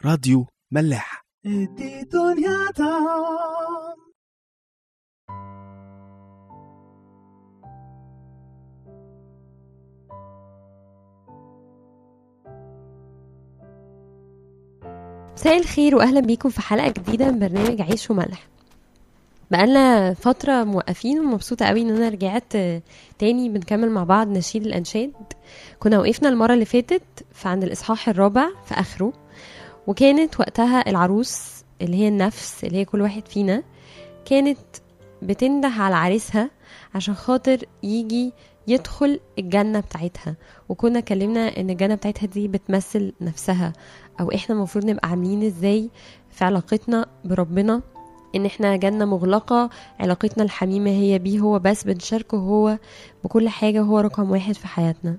راديو ملاح ادي دنيا طعم مساء الخير واهلا بيكم في حلقه جديده من برنامج عيش وملح بقالنا فترة موقفين ومبسوطة قوي ان انا رجعت آه، تاني بنكمل مع بعض نشيد الانشاد كنا وقفنا المرة اللي فاتت في عند الاصحاح الرابع في اخره وكانت وقتها العروس اللي هي النفس اللي هي كل واحد فينا كانت بتنده على عريسها عشان خاطر يجي يدخل الجنة بتاعتها وكنا اتكلمنا ان الجنة بتاعتها دي بتمثل نفسها او احنا المفروض نبقى عاملين ازاي في علاقتنا بربنا ان احنا جنة مغلقة علاقتنا الحميمة هي بيه هو بس بنشاركه هو بكل حاجة هو رقم واحد في حياتنا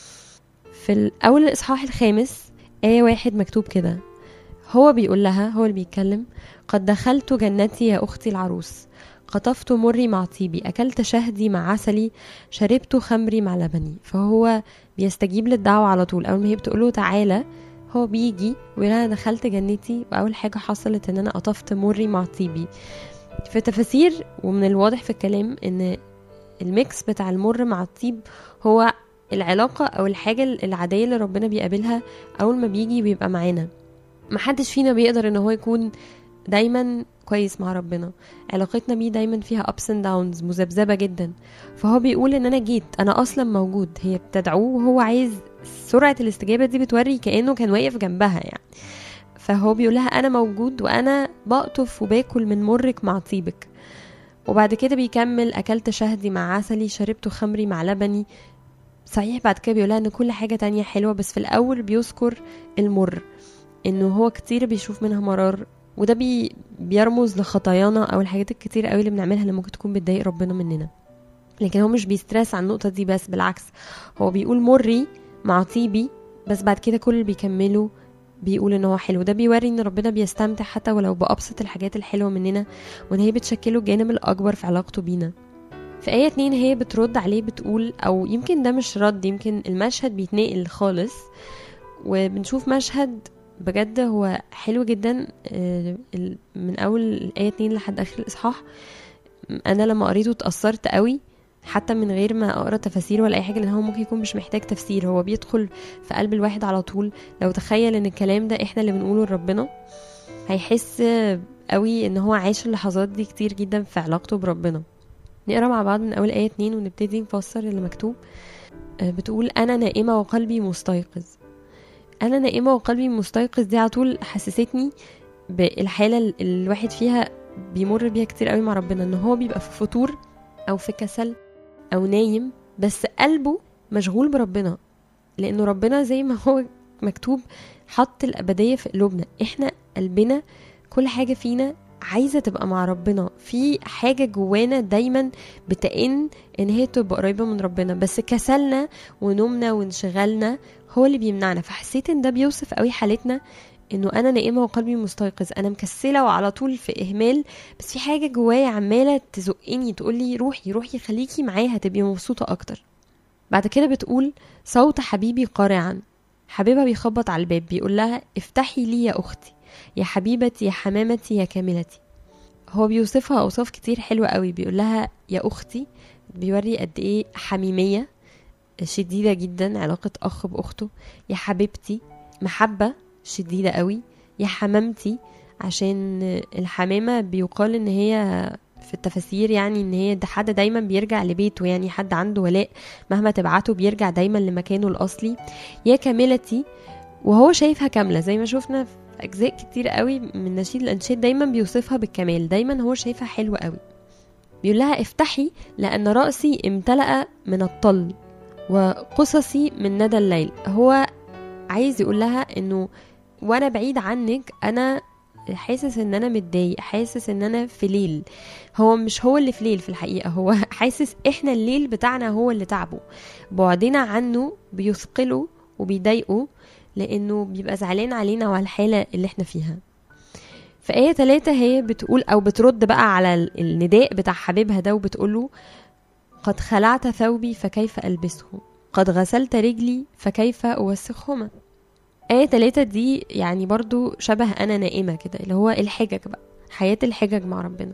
في الأول الإصحاح الخامس آية واحد مكتوب كده هو بيقول لها هو اللي بيتكلم قد دخلت جنتي يا أختي العروس قطفت مري مع طيبي أكلت شهدي مع عسلي شربت خمري مع لبني فهو بيستجيب للدعوة على طول أول ما هي بتقوله تعالى هو بيجي ويقول انا دخلت جنتي واول حاجه حصلت ان انا قطفت مري مع طيبي في تفاسير ومن الواضح في الكلام ان الميكس بتاع المر مع الطيب هو العلاقة أو الحاجة العادية اللي ربنا بيقابلها أول ما بيجي بيبقى معانا محدش فينا بيقدر ان هو يكون دايما كويس مع ربنا علاقتنا بيه دايما فيها ups and downs مذبذبة جدا فهو بيقول ان انا جيت انا اصلا موجود هي بتدعوه وهو عايز سرعة الاستجابة دي بتوري كأنه كان واقف جنبها يعني فهو بيقول لها انا موجود وانا بقطف وباكل من مرك مع طيبك وبعد كده بيكمل اكلت شهدي مع عسلي شربت خمري مع لبني صحيح بعد كده بيقولها ان كل حاجة تانية حلوة بس في الاول بيذكر المر انه هو كتير بيشوف منها مرار وده بي بيرمز لخطايانا او الحاجات الكتير قوي اللي بنعملها اللي ممكن تكون بتضايق ربنا مننا لكن هو مش بيسترس على النقطة دي بس بالعكس هو بيقول مري مع طيبي بس بعد كده كل اللي بيكمله بيقول ان هو حلو ده بيوري ان ربنا بيستمتع حتى ولو بأبسط الحاجات الحلوة مننا وان هي بتشكله الجانب الأكبر في علاقته بينا في آية اتنين هي بترد عليه بتقول أو يمكن ده مش رد يمكن المشهد بيتنقل خالص وبنشوف مشهد بجد هو حلو جدا آه، ال- من أول الآية اتنين لحد آخر الإصحاح أنا لما قريته اتأثرت قوي حتى من غير ما اقرا تفاسير ولا اي حاجه لان هو ممكن يكون مش محتاج تفسير هو بيدخل في قلب الواحد على طول لو تخيل ان الكلام ده احنا اللي بنقوله لربنا هيحس قوي ان هو عايش اللحظات دي كتير جدا في علاقته بربنا نقرا مع بعض من اول ايه اتنين ونبتدي نفسر اللي مكتوب آه، بتقول انا نائمه وقلبي مستيقظ انا نائمه وقلبي مستيقظ دي على طول حسستني بالحاله اللي الواحد فيها بيمر بيها كتير قوي مع ربنا ان هو بيبقى في فتور او في كسل او نايم بس قلبه مشغول بربنا لانه ربنا زي ما هو مكتوب حط الابديه في قلوبنا احنا قلبنا كل حاجه فينا عايزه تبقى مع ربنا في حاجه جوانا دايما بتئن ان هي تبقى قريبه من ربنا بس كسلنا ونومنا وانشغالنا هو اللي بيمنعنا فحسيت ان ده بيوصف قوي حالتنا انه انا نائمه وقلبي مستيقظ انا مكسله وعلى طول في اهمال بس في حاجه جوايا عماله تزقني تقولي روحي روحي خليكي معايا هتبقي مبسوطه اكتر بعد كده بتقول صوت حبيبي قارعا حبيبها بيخبط على الباب بيقول لها افتحي لي يا اختي يا حبيبتي يا حمامتي يا كاملتي هو بيوصفها اوصاف كتير حلوه قوي بيقول لها يا اختي بيوري قد ايه حميميه شديده جدا علاقه اخ باخته يا حبيبتي محبه شديده قوي يا حمامتي عشان الحمامة بيقال ان هي في التفاسير يعني ان هي ده حد دايما بيرجع لبيته يعني حد عنده ولاء مهما تبعته بيرجع دايما لمكانه الاصلي يا كاملتي وهو شايفها كاملة زي ما شفنا في اجزاء كتير قوي من نشيد الانشاد دايما بيوصفها بالكمال دايما هو شايفها حلوة قوي بيقول لها افتحي لان رأسي امتلأ من الطل وقصصي من ندى الليل هو عايز يقول لها انه وانا بعيد عنك انا حاسس ان انا متضايق حاسس ان انا في ليل هو مش هو اللي في ليل في الحقيقه هو حاسس احنا الليل بتاعنا هو اللي تعبه بعدنا عنه بيثقله وبيضايقه لانه بيبقى زعلان علينا وعلى الحاله اللي احنا فيها في آية تلاتة هي بتقول أو بترد بقى على ال- النداء بتاع حبيبها ده وبتقوله قد خلعت ثوبي فكيف ألبسه قد غسلت رجلي فكيف أوسخهما آية تلاتة دي يعني برضو شبه أنا نائمة كده اللي هو الحجج بقى حياة الحجج مع ربنا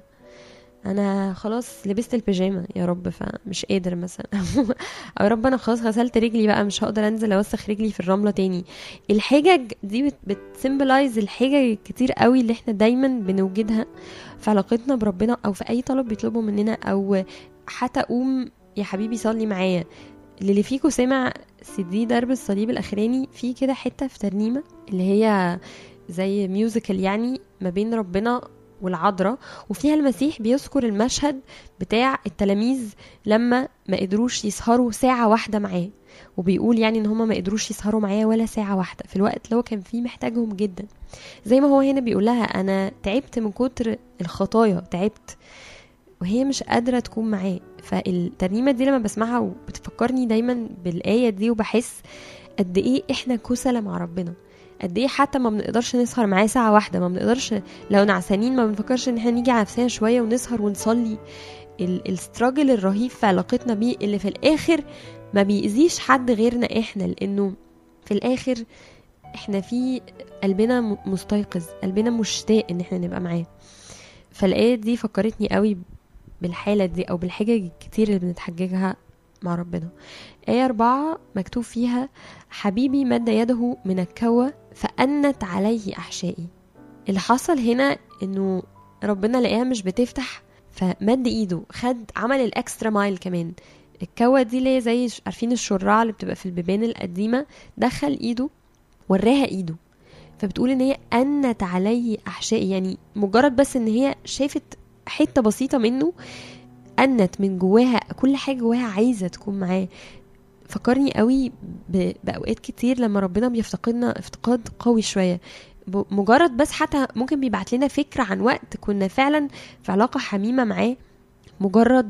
انا خلاص لبست البيجامه يا رب فمش قادر مثلا او يا رب انا خلاص غسلت رجلي بقى مش هقدر انزل اوسخ رجلي في الرمله تاني الحجج دي بتسمبلايز الحجج الكتير قوي اللي احنا دايما بنوجدها في علاقتنا بربنا او في اي طلب بيطلبه مننا او حتى قوم يا حبيبي صلي معايا اللي فيكو سمع سي درب الصليب الاخراني في كده حته في ترنيمه اللي هي زي ميوزيكال يعني ما بين ربنا والعذراء وفيها المسيح بيذكر المشهد بتاع التلاميذ لما ما قدروش يسهروا ساعة واحدة معاه وبيقول يعني ان هما ما قدروش يسهروا معاه ولا ساعة واحدة في الوقت اللي هو كان فيه محتاجهم جدا زي ما هو هنا بيقول لها انا تعبت من كتر الخطايا تعبت وهي مش قادرة تكون معاه فالترنيمة دي لما بسمعها وبتفكرني دايما بالآية دي وبحس قد ايه احنا كسلة مع ربنا قد ايه حتى ما بنقدرش نسهر معاه ساعه واحده ما بنقدرش لو نعسانين ما بنفكرش ان احنا نيجي على نفسنا شويه ونسهر ونصلي الستراجل الرهيب في علاقتنا بيه اللي في الاخر ما بيأذيش حد غيرنا احنا لانه في الاخر احنا في قلبنا مستيقظ قلبنا مشتاق ان احنا نبقى معاه فالآية دي فكرتني قوي بالحالة دي أو بالحجج الكتير اللي بنتحججها مع ربنا آية أربعة مكتوب فيها حبيبي مد يده من الكوى فأنت عليه أحشائي اللي حصل هنا إنه ربنا لقاها مش بتفتح فمد ايده خد عمل الاكسترا مايل كمان الكوى دي اللي هي زي عارفين الشراع اللي بتبقى في البيبان القديمة دخل ايده وراها ايده فبتقول ان هي انت عليه احشائي يعني مجرد بس ان هي شافت حته بسيطه منه انت من جواها كل حاجه جواها عايزه تكون معاه فكرني قوي باوقات كتير لما ربنا بيفتقدنا افتقاد قوي شويه مجرد بس حتى ممكن بيبعت لنا فكره عن وقت كنا فعلا في علاقه حميمه معاه مجرد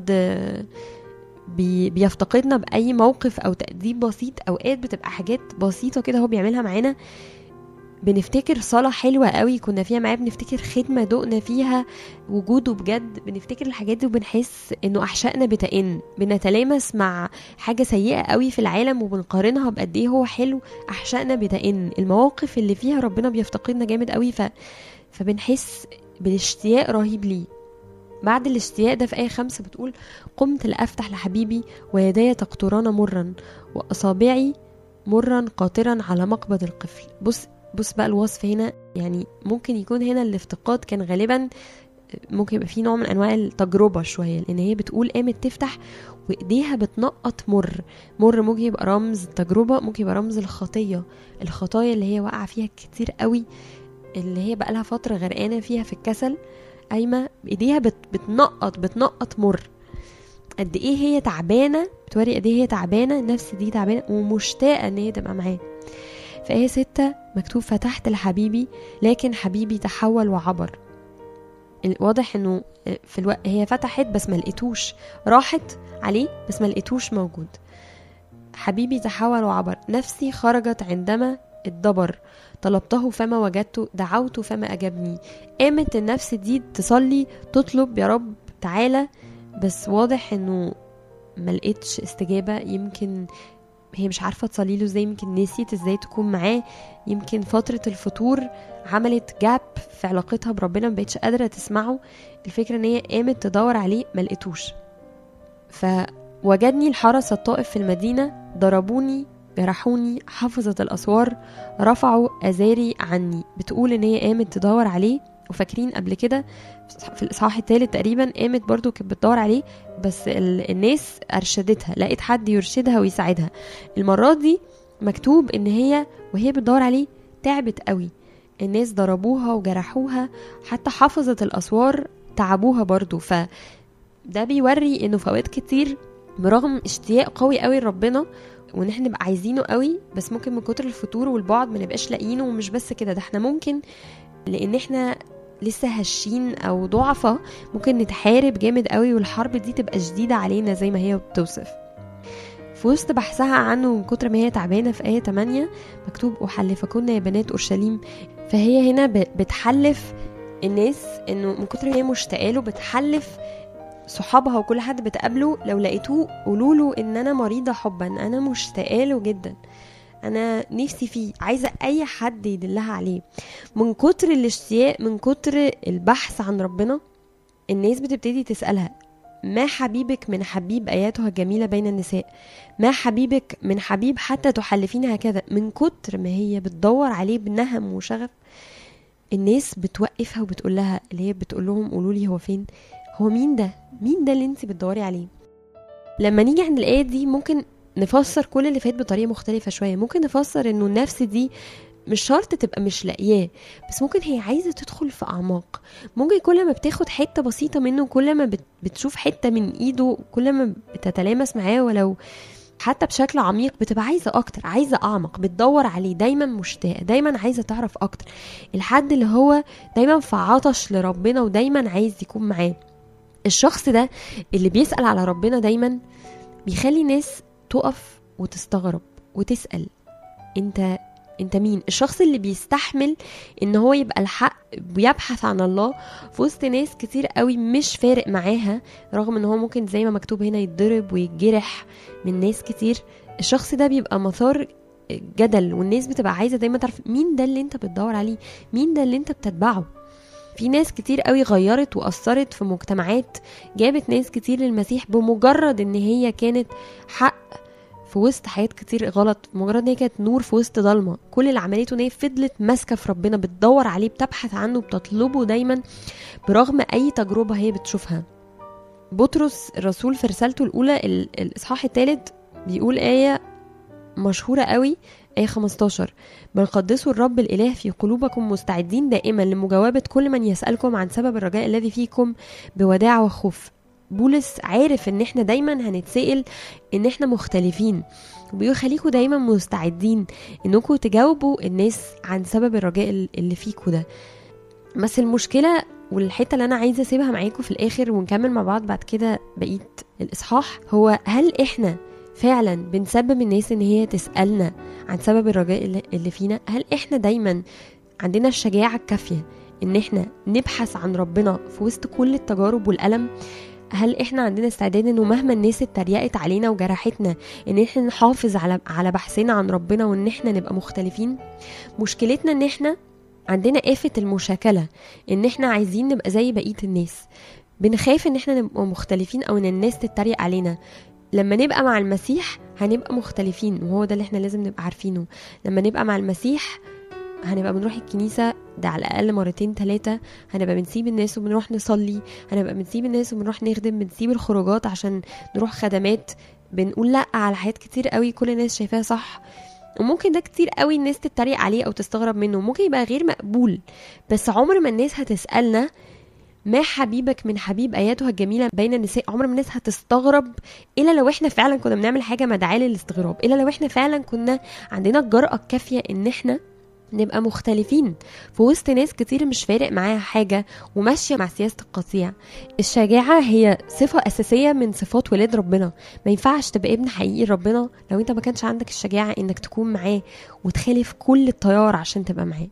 بي بيفتقدنا باي موقف او تاديب بسيط اوقات بتبقى حاجات بسيطه كده هو بيعملها معانا بنفتكر صلاة حلوة قوي كنا فيها معاه بنفتكر خدمة دقنا فيها وجوده بجد بنفتكر الحاجات دي وبنحس انه احشائنا بتئن بنتلامس مع حاجة سيئة قوي في العالم وبنقارنها بقد ايه هو حلو احشائنا بتئن المواقف اللي فيها ربنا بيفتقدنا جامد قوي ف... فبنحس بالاشتياق رهيب ليه بعد الاشتياق ده في آية خمسة بتقول قمت لأفتح لحبيبي ويداي تقطران مرا وأصابعي مرا قاطرا على مقبض القفل بص بص بقى الوصف هنا يعني ممكن يكون هنا الافتقاد كان غالبا ممكن يبقى في نوع من انواع التجربه شويه لان هي بتقول قامت تفتح وايديها بتنقط مر مر ممكن يبقى رمز التجربه ممكن يبقى رمز الخطيه الخطايا اللي هي واقعه فيها كتير قوي اللي هي بقى لها فتره غرقانه فيها في الكسل قايمه بايديها بت بتنقط بتنقط مر قد ايه هي تعبانه بتوري قد ايه هي تعبانه النفس دي تعبانه ومشتاقه ان هي تبقى معاه في آية ستة مكتوب فتحت لحبيبي لكن حبيبي تحول وعبر واضح انه في الوقت هي فتحت بس ما لقيتوش راحت عليه بس ما لقيتوش موجود حبيبي تحول وعبر نفسي خرجت عندما اتدبر طلبته فما وجدته دعوته فما أجابني قامت النفس دي تصلي تطلب يا رب تعالى بس واضح انه ما لقيتش استجابة يمكن هي مش عارفه تصلي له ازاي يمكن نسيت ازاي تكون معاه يمكن فتره الفطور عملت جاب في علاقتها بربنا ما بقتش قادره تسمعه الفكره ان هي قامت تدور عليه ما لقيتوش فوجدني الحرس الطائف في المدينه ضربوني جرحوني حفظت الاسوار رفعوا ازاري عني بتقول ان هي قامت تدور عليه وفاكرين قبل كده في الاصحاح الثالث تقريبا قامت برضو كانت بتدور عليه بس الناس ارشدتها لقيت حد يرشدها ويساعدها المرات دي مكتوب ان هي وهي بتدور عليه تعبت قوي الناس ضربوها وجرحوها حتى حفظت الاسوار تعبوها برضو ف ده بيوري انه في اوقات كتير برغم اشتياق قوي قوي لربنا وان احنا نبقى عايزينه قوي بس ممكن من كتر الفتور والبعد ما نبقاش لاقيينه ومش بس كده ده احنا ممكن لان احنا لسه هشين او ضعفة ممكن نتحارب جامد قوي والحرب دي تبقى شديدة علينا زي ما هي بتوصف في وسط بحثها عنه من كتر ما هي تعبانة في آية 8 مكتوب أحلفكن يا بنات أورشليم فهي هنا بتحلف الناس انه من كتر ما هي مشتاقه له بتحلف صحابها وكل حد بتقابله لو لقيتوه قولوا له ان انا مريضه حبا انا مشتاقه له جدا انا نفسي فيه عايزه اي حد يدلها عليه من كتر الاشتياق من كتر البحث عن ربنا الناس بتبتدي تسالها ما حبيبك من حبيب اياتها الجميله بين النساء ما حبيبك من حبيب حتى تحلفين هكذا من كتر ما هي بتدور عليه بنهم وشغف الناس بتوقفها وبتقول لها اللي هي بتقول لهم قولوا لي هو فين هو مين ده مين ده اللي انت بتدوري عليه لما نيجي عند الايه دي ممكن نفسر كل اللي فات بطريقه مختلفه شويه ممكن نفسر انه النفس دي مش شرط تبقى مش لاقياه بس ممكن هي عايزه تدخل في اعماق ممكن كل ما بتاخد حته بسيطه منه كل ما بت- بتشوف حته من ايده كل ما بتتلامس معاه ولو حتى بشكل عميق بتبقى عايزه اكتر عايزه اعمق بتدور عليه دايما مشتاقه دايما عايزه تعرف اكتر الحد اللي هو دايما في عطش لربنا ودايما عايز يكون معاه الشخص ده اللي بيسأل على ربنا دايما بيخلي ناس تقف وتستغرب وتسأل انت انت مين الشخص اللي بيستحمل ان هو يبقى الحق ويبحث عن الله في وسط ناس كتير قوي مش فارق معاها رغم ان هو ممكن زي ما مكتوب هنا يتضرب ويتجرح من ناس كتير الشخص ده بيبقى مثار جدل والناس بتبقى عايزه دايما تعرف مين ده اللي انت بتدور عليه مين ده اللي انت بتتبعه في ناس كتير قوي غيرت واثرت في مجتمعات جابت ناس كتير للمسيح بمجرد ان هي كانت حق في وسط حاجات كتير غلط مجرد ان هي كانت نور في وسط ضلمه كل اللي عملته ان هي فضلت ماسكه في ربنا بتدور عليه بتبحث عنه بتطلبه دايما برغم اي تجربه هي بتشوفها بطرس الرسول في رسالته الاولى ال- الاصحاح الثالث بيقول ايه مشهوره قوي آية 15 بل قدسوا الرب الإله في قلوبكم مستعدين دائما لمجاوبة كل من يسألكم عن سبب الرجاء الذي فيكم بوداع وخوف بولس عارف ان احنا دايما هنتسأل ان احنا مختلفين وبيقول خليكم دايما مستعدين انكم تجاوبوا الناس عن سبب الرجاء اللي فيكم ده بس المشكلة والحتة اللي أنا عايزة أسيبها معاكم في الآخر ونكمل مع بعض بعد كده بقية الإصحاح هو هل إحنا فعلا بنسبب الناس إن هي تسألنا عن سبب الرجاء اللي- اللي فينا هل إحنا دايما عندنا الشجاعة الكافية إن إحنا نبحث عن ربنا في وسط كل التجارب والألم هل احنا عندنا استعداد انه مهما الناس اتريقت علينا وجرحتنا ان احنا نحافظ على على بحثنا عن ربنا وان احنا نبقى مختلفين مشكلتنا ان احنا عندنا آفة المشاكلة ان احنا عايزين نبقى زي بقية الناس بنخاف ان احنا نبقى مختلفين او ان الناس تتريق علينا لما نبقى مع المسيح هنبقى مختلفين وهو ده اللي احنا لازم نبقى عارفينه لما نبقى مع المسيح هنبقى بنروح الكنيسة ده على الأقل مرتين ثلاثة هنبقى بنسيب الناس وبنروح نصلي هنبقى بنسيب الناس وبنروح نخدم بنسيب الخروجات عشان نروح خدمات بنقول لأ على حاجات كتير قوي كل الناس شايفاها صح وممكن ده كتير قوي الناس تتريق عليه او تستغرب منه ممكن يبقى غير مقبول بس عمر ما الناس هتسألنا ما حبيبك من حبيب اياتها الجميله بين النساء عمر ما الناس هتستغرب الا لو احنا فعلا كنا بنعمل حاجه مدعاه للاستغراب الا لو احنا فعلا كنا عندنا الجرأه الكافيه ان احنا نبقى مختلفين في وسط ناس كتير مش فارق معاها حاجة وماشية مع سياسة القطيع الشجاعة هي صفة أساسية من صفات ولاد ربنا ما ينفعش تبقى ابن حقيقي ربنا لو انت ما كانش عندك الشجاعة انك تكون معاه وتخالف كل التيار عشان تبقى معاه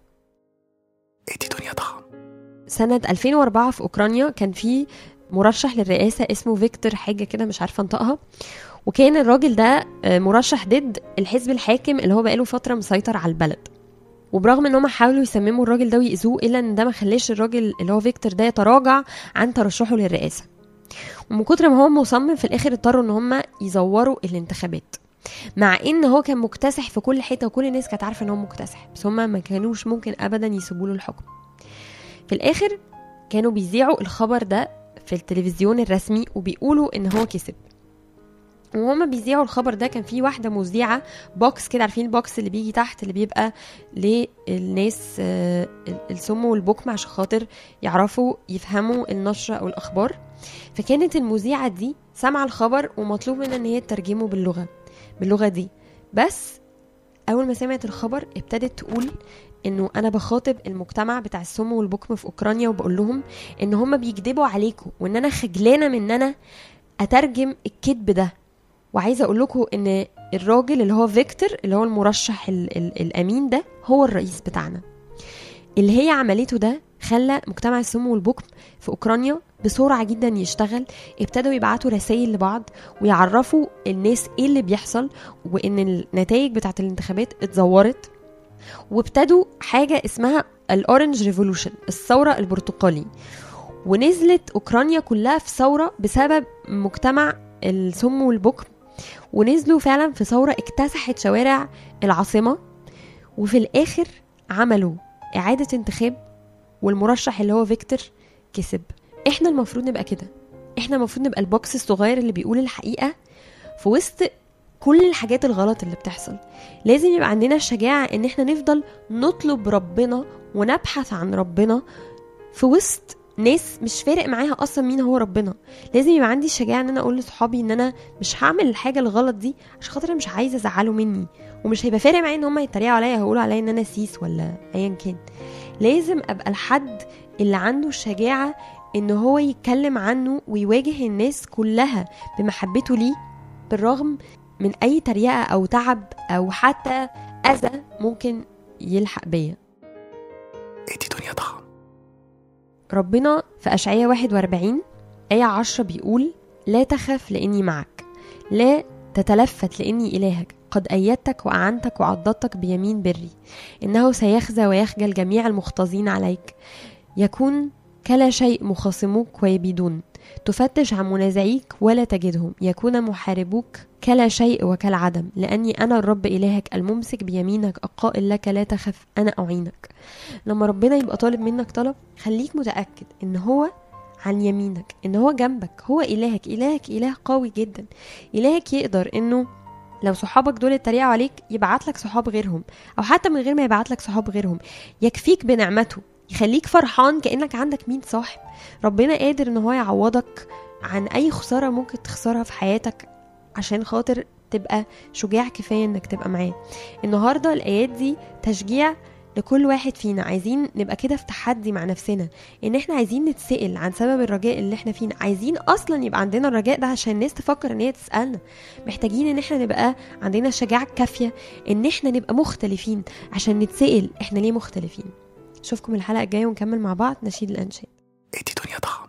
ادي دنيا طعم سنة 2004 في أوكرانيا كان في مرشح للرئاسة اسمه فيكتور حاجة كده مش عارفة انطقها وكان الراجل ده آه، مرشح ضد الحزب الحاكم اللي هو بقاله فترة مسيطر على البلد وبرغم ان هم حاولوا يسمموا الراجل ده ويأذوه الا ان ده ما خلاش الراجل اللي هو فيكتور ده يتراجع عن ترشحه للرئاسة ومن كتر ما هو مصمم في الاخر اضطروا ان هم يزوروا الانتخابات مع ان هو كان مكتسح في كل حته وكل الناس كانت عارفه ان هو مكتسح بس هم ما كانوش ممكن ابدا يسيبوا له الحكم في الاخر كانوا بيذيعوا الخبر ده في التلفزيون الرسمي وبيقولوا ان هو كسب وهما بيذيعوا الخبر ده كان في واحده مذيعه بوكس كده عارفين البوكس اللي بيجي تحت اللي بيبقى للناس آه، السم والبكم عشان خاطر يعرفوا يفهموا النشره او الاخبار فكانت المذيعه دي سامعه الخبر ومطلوب منها ان هي تترجمه باللغه باللغه دي بس اول ما سمعت الخبر ابتدت تقول انه انا بخاطب المجتمع بتاع السم والبكم في اوكرانيا وبقول لهم ان هم بيكذبوا عليكم وان انا خجلانه من ان انا اترجم الكذب ده وعايزه اقول لكم ان الراجل اللي هو فيكتور اللي هو المرشح ال ال الامين ده هو الرئيس بتاعنا اللي هي عملته ده خلى مجتمع السم والبكم في اوكرانيا بسرعه جدا يشتغل ابتدوا يبعتوا رسائل لبعض ويعرفوا الناس ايه اللي بيحصل وان النتائج بتاعت الانتخابات اتزورت وابتدوا حاجه اسمها الاورنج ريفولوشن الثوره البرتقالي ونزلت اوكرانيا كلها في ثوره بسبب مجتمع السم والبكم ونزلوا فعلا في ثوره اكتسحت شوارع العاصمه وفي الاخر عملوا اعاده انتخاب والمرشح اللي هو فيكتور كسب احنا المفروض نبقى كده احنا المفروض نبقى البوكس الصغير اللي بيقول الحقيقه في وسط كل الحاجات الغلط اللي بتحصل لازم يبقى عندنا الشجاعه ان احنا نفضل نطلب ربنا ونبحث عن ربنا في وسط ناس مش فارق معاها اصلا مين هو ربنا لازم يبقى عندي الشجاعه ان انا اقول لصحابي ان انا مش هعمل الحاجه الغلط دي عشان خاطر مش عايزه ازعلوا مني ومش هيبقى فارق معايا ان هم يتريقوا عليا هيقولوا عليا ان انا سيس ولا ايا كان لازم ابقى الحد اللي عنده الشجاعه ان هو يتكلم عنه ويواجه الناس كلها بمحبته ليه بالرغم من اي تريقه او تعب او حتى اذى ممكن يلحق بيا ادي دنيا ضخم ربنا في أشعية 41 آية 10 بيقول لا تخف لأني معك لا تتلفت لأني إلهك قد أيدتك وأعنتك وعضدتك بيمين بري إنه سيخزى ويخجل جميع المختزين عليك يكون كلا شيء مخاصموك ويبيدون تفتش عن منازعيك ولا تجدهم يكون محاربوك كلا شيء وكالعدم لأني أنا الرب إلهك الممسك بيمينك القائل لك لا تخف أنا أعينك لما ربنا يبقى طالب منك طلب خليك متأكد إن هو عن يمينك إن هو جنبك هو إلهك إلهك إله قوي جدا إلهك يقدر إنه لو صحابك دول اتريقوا عليك يبعت لك صحاب غيرهم او حتى من غير ما يبعت لك صحاب غيرهم يكفيك بنعمته يخليك فرحان كانك عندك 100 صاحب ربنا قادر ان هو يعوضك عن اي خساره ممكن تخسرها في حياتك عشان خاطر تبقى شجاع كفايه انك تبقى معاه النهارده الايات دي تشجيع لكل واحد فينا عايزين نبقى كده في تحدي مع نفسنا ان احنا عايزين نتسأل عن سبب الرجاء اللي احنا فيه عايزين اصلا يبقى عندنا الرجاء ده عشان الناس تفكر ان هي تسألنا محتاجين ان احنا نبقى عندنا الشجاعة الكافية ان احنا نبقى مختلفين عشان نتسأل احنا ليه مختلفين اشوفكم الحلقة الجاية ونكمل مع بعض نشيد الانشاد ادي دنيا ضخم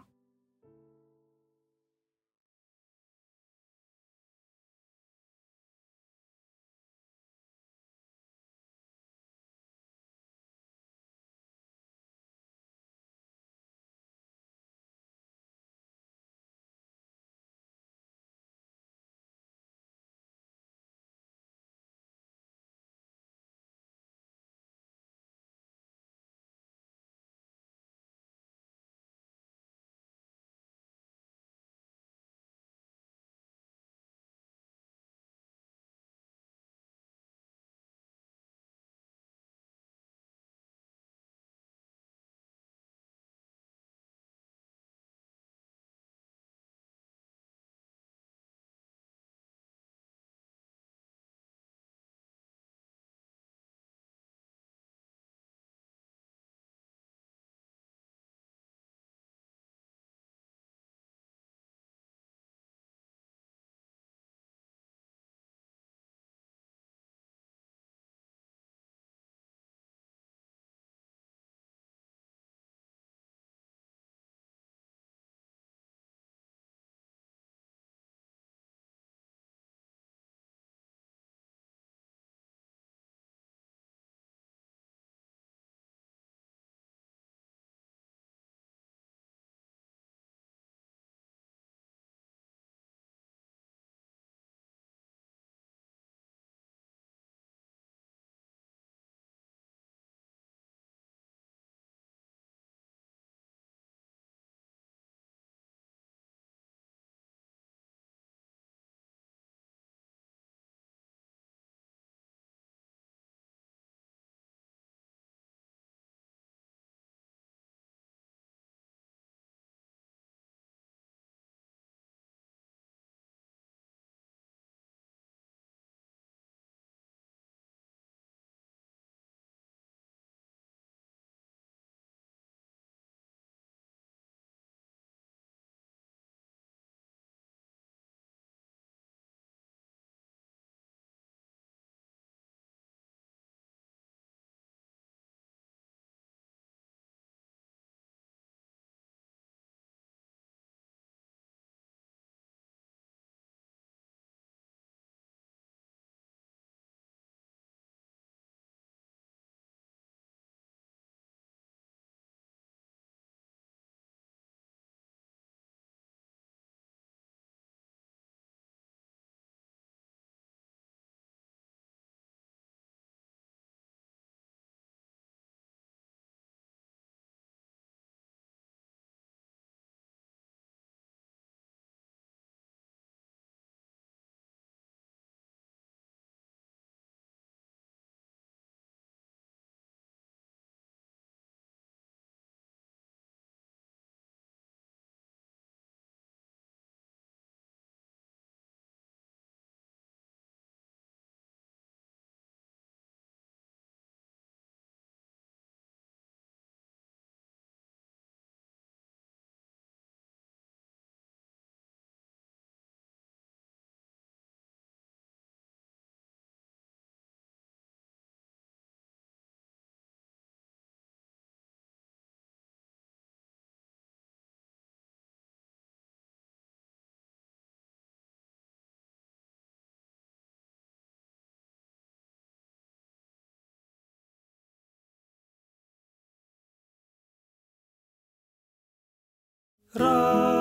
راديو